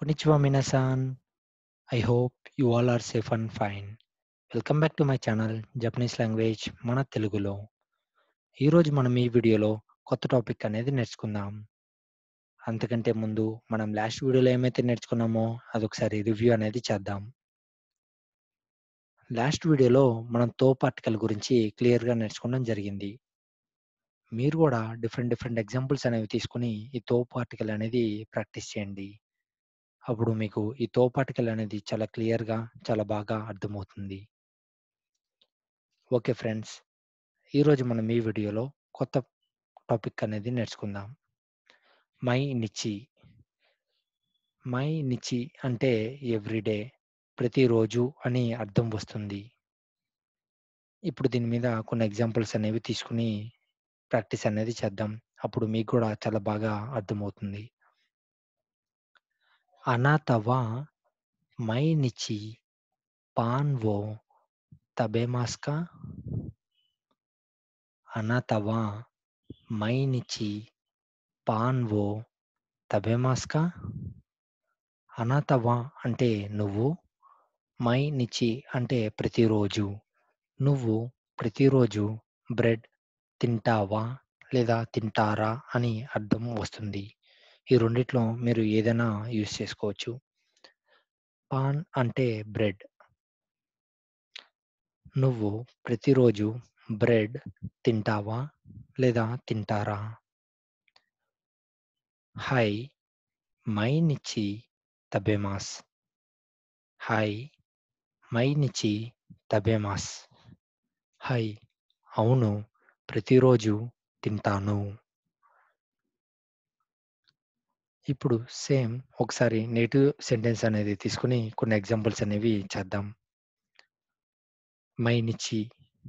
Konnichiwa minasan. I hope you all are safe and fine. Welcome back to my channel Japanese language మన తెలుగులో ఈరోజు మనం ఈ వీడియోలో కొత్త టాపిక్ అనేది నేర్చుకుందాం అంతకంటే ముందు మనం లాస్ట్ వీడియోలో ఏమైతే నేర్చుకున్నామో అదొకసారి రివ్యూ అనేది చేద్దాం లాస్ట్ వీడియోలో మనం తో పార్టికల్ గురించి క్లియర్గా నేర్చుకోవడం జరిగింది మీరు కూడా డిఫరెంట్ డిఫరెంట్ ఎగ్జాంపుల్స్ అనేవి తీసుకుని ఈ తో పార్టికల్ అనేది ప్రాక్టీస్ చేయండి అప్పుడు మీకు ఈ తో పార్టికల్ అనేది చాలా క్లియర్గా చాలా బాగా అర్థమవుతుంది ఓకే ఫ్రెండ్స్ ఈరోజు మనం ఈ వీడియోలో కొత్త టాపిక్ అనేది నేర్చుకుందాం మై నిచి మై నిచి అంటే ఎవ్రీడే ప్రతిరోజు అని అర్థం వస్తుంది ఇప్పుడు దీని మీద కొన్ని ఎగ్జాంపుల్స్ అనేవి తీసుకుని ప్రాక్టీస్ అనేది చేద్దాం అప్పుడు మీకు కూడా చాలా బాగా అర్థమవుతుంది అనాతవా మై నిచి పాన్ వో తబేమాస్కా అనాతవా మై నిచి పాన్ వో తబేమాస్కా అనాతవా అంటే నువ్వు మై నిచి అంటే ప్రతిరోజు నువ్వు ప్రతిరోజు బ్రెడ్ తింటావా లేదా తింటారా అని అర్థం వస్తుంది ఈ రెండిట్లో మీరు ఏదైనా యూస్ చేసుకోవచ్చు పాన్ అంటే బ్రెడ్ నువ్వు ప్రతిరోజు బ్రెడ్ తింటావా లేదా తింటారా హై మై నిచి తబేమాస్ హై మై నిచి తబేమాస్ హై అవును ప్రతిరోజు తింటాను ఇప్పుడు సేమ్ ఒకసారి నెగిటివ్ సెంటెన్స్ అనేది తీసుకుని కొన్ని ఎగ్జాంపుల్స్ అనేవి చేద్దాం మై నిచి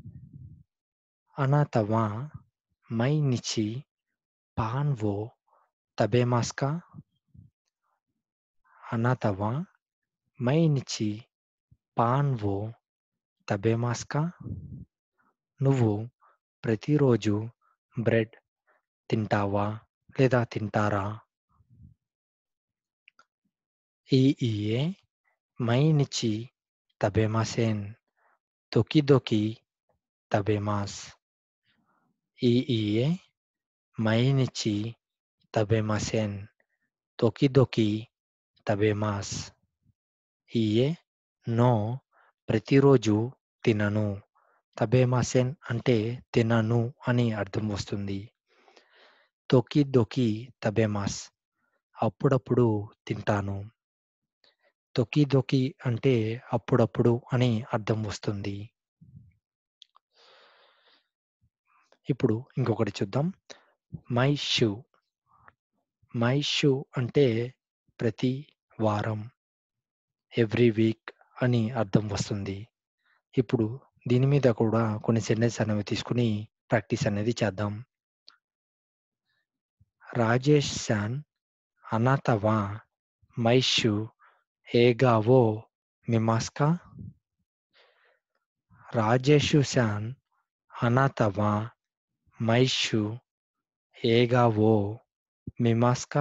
అనాతవా మై నిచి పాన్ వో తబేమాస్కా అనాతవా మై నిచి పాన్ వో తబేమాస్కా నువ్వు ప్రతిరోజు బ్రెడ్ తింటావా లేదా తింటారా ఈ ఇయే మై నిచి తబేమాసేన్ తొకిదొకి తబేమాస్ ఈ ఇయే మై నిచి తబేమాసేన్ తొకిదొకి తబేమాస్ ఇయే నో ప్రతిరోజు తినను తబేమాసెన్ అంటే తినను అని అర్థం వస్తుంది తొకి దొకి తబేమాస్ అప్పుడప్పుడు తింటాను తొకి దొకి అంటే అప్పుడప్పుడు అని అర్థం వస్తుంది ఇప్పుడు ఇంకొకటి చూద్దాం మై షూ మై షూ అంటే ప్రతి వారం ఎవ్రీ వీక్ అని అర్థం వస్తుంది ఇప్పుడు దీని మీద కూడా కొన్ని సెంటెన్స్ అనేవి తీసుకుని ప్రాక్టీస్ అనేది చేద్దాం రాజేష్ శాన్ అనాతవా మైషు ఏగావో మిమాస్కా రాజేషు శాన్ అనాతవా మైషు ఏగావో మిమాస్కా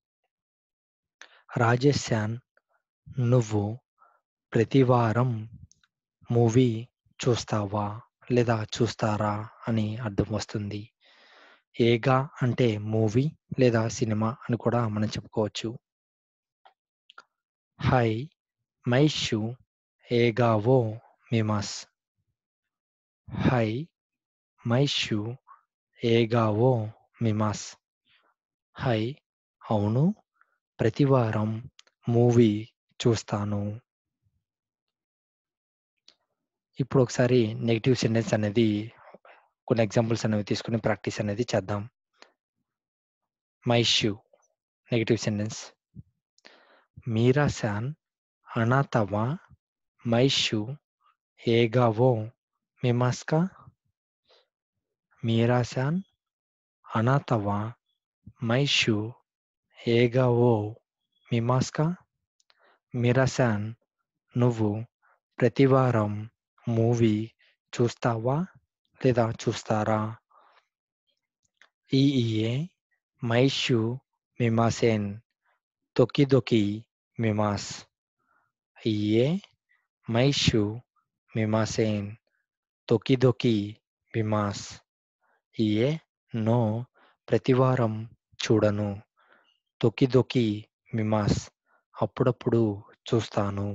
రాజేష్ శాన్ నువ్వు ప్రతివారం మూవీ చూస్తావా లేదా చూస్తారా అని అర్థం వస్తుంది ఏగా అంటే మూవీ లేదా సినిమా అని కూడా మనం చెప్పుకోవచ్చు హై మైషు ఏగావో మిమాస్ హై మైషు ఏగావో మిమాస్ హై అవును ప్రతివారం మూవీ చూస్తాను ఇప్పుడు ఒకసారి నెగిటివ్ సెంటెన్స్ అనేది కొన్ని ఎగ్జాంపుల్స్ అనేవి తీసుకుని ప్రాక్టీస్ అనేది చేద్దాం మై షూ నెగిటివ్ సెంటెన్స్ మీరా శాన్ అనాతవా మై షూ ఏగావో మిమాస్కా మీరా శాన్ అనాతవా మై షూ ఏగావో మిమాస్కా మీరా శాన్ నువ్వు ప్రతివారం మూవీ చూస్తావా లేదా చూస్తారా ఈ ఇయే మైషు మిమాసేన్ తొక్కి దొకి మిమాస్ ఇయే మై షు మిమాసేన్ తొకిదొకి మిమాస్ ఇయే నో ప్రతివారం చూడను తొకిదొకి మిమాస్ అప్పుడప్పుడు చూస్తాను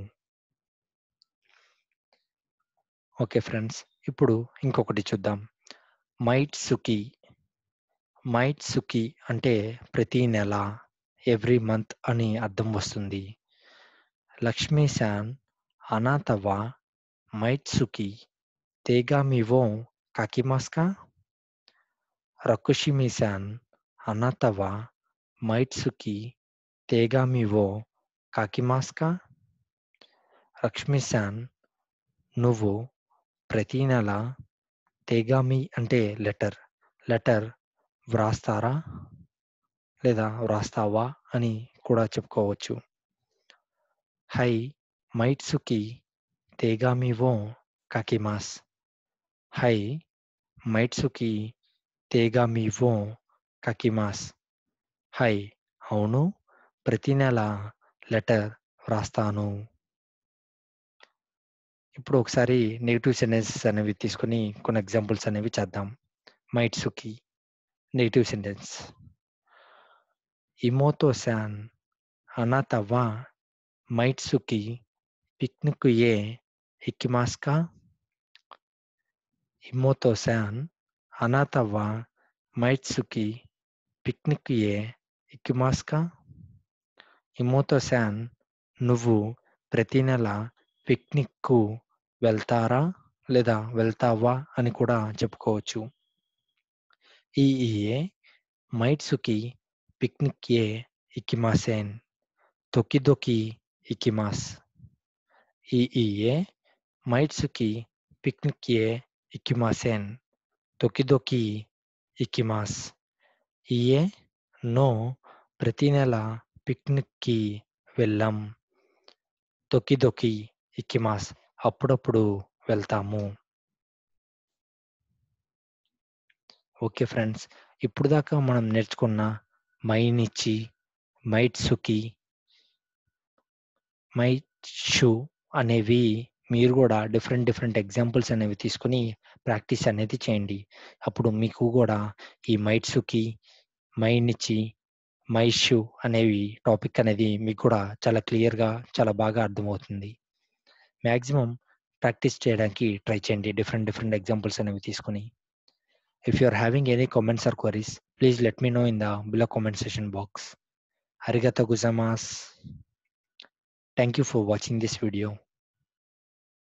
ఓకే ఫ్రెండ్స్ ఇప్పుడు ఇంకొకటి చూద్దాం మైట్ సుకి మైట్ సుకి అంటే ప్రతి నెల ఎవ్రీ మంత్ అని అర్థం వస్తుంది లక్ష్మీ శాన్ అనాతవా మైట్ సుకి తేగామివో కాకిమాస్కా రకుషిమి శాన్ అనాతవా మైట్ సుకి తేగామివో కాకిమాస్కా లక్ష్మీ శాన్ నువ్వు ప్రతి నెల తేగామి అంటే లెటర్ లెటర్ వ్రాస్తారా లేదా వ్రాస్తావా అని కూడా చెప్పుకోవచ్చు హై మైట్సుకి తేగామివో కాకిమాస్ హై మైట్సుకి తేగామివో కాకిమాస్ హై అవును ప్రతి నెల లెటర్ వ్రాస్తాను ఇప్పుడు ఒకసారి నెగిటివ్ సెంటెన్సెస్ అనేవి తీసుకుని కొన్ని ఎగ్జాంపుల్స్ అనేవి చేద్దాం మైట్సుకి నెగిటివ్ సెంటెన్స్ ఇమోతో శాన్ అనాతవా మైట్సుకి పిక్నిక్ ఏ ఇక్కిమాస్కా ఇమోతో శాన్ అనాతవా మైట్సుకి పిక్నిక్ ఏ ఇక్కిమాస్కా ఇమోతో శాన్ నువ్వు ప్రతి నెల పిక్నిక్కు వెళ్తారా లేదా వెళ్తావా అని కూడా చెప్పుకోవచ్చు ఈ ఇయే మైట్సుకి పిక్నిక్ ఏ ఇకిమాసేన్ తొకిదొకి ఇకిమాస్ ఈ ఇయే మైట్సుకి పిక్నిక్ ఏ ఇకిమాసేన్ తొకిదొకి ఇకిమాస్ ఇయే నో ప్రతి నెల పిక్నిక్కి వెళ్ళాం తొకిదొకి ఇకిమాస్ అప్పుడప్పుడు వెళ్తాము ఓకే ఫ్రెండ్స్ ఇప్పుడు దాకా మనం నేర్చుకున్న మైనిచి మైట్సుకి మైట్ షూ అనేవి మీరు కూడా డిఫరెంట్ డిఫరెంట్ ఎగ్జాంపుల్స్ అనేవి తీసుకుని ప్రాక్టీస్ అనేది చేయండి అప్పుడు మీకు కూడా ఈ మైట్సుకి మైనిచి మైషు అనేవి టాపిక్ అనేది మీకు కూడా చాలా క్లియర్గా చాలా బాగా అర్థమవుతుంది మ్యాక్సిమం ప్రాక్టీస్ చేయడానికి ట్రై చేయండి డిఫరెంట్ డిఫరెంట్ ఎగ్జాంపుల్స్ అనేవి తీసుకుని if you are having any comments or queries please let me know in the below comment session box అరిగత గుజమాస్ thank you for watching this video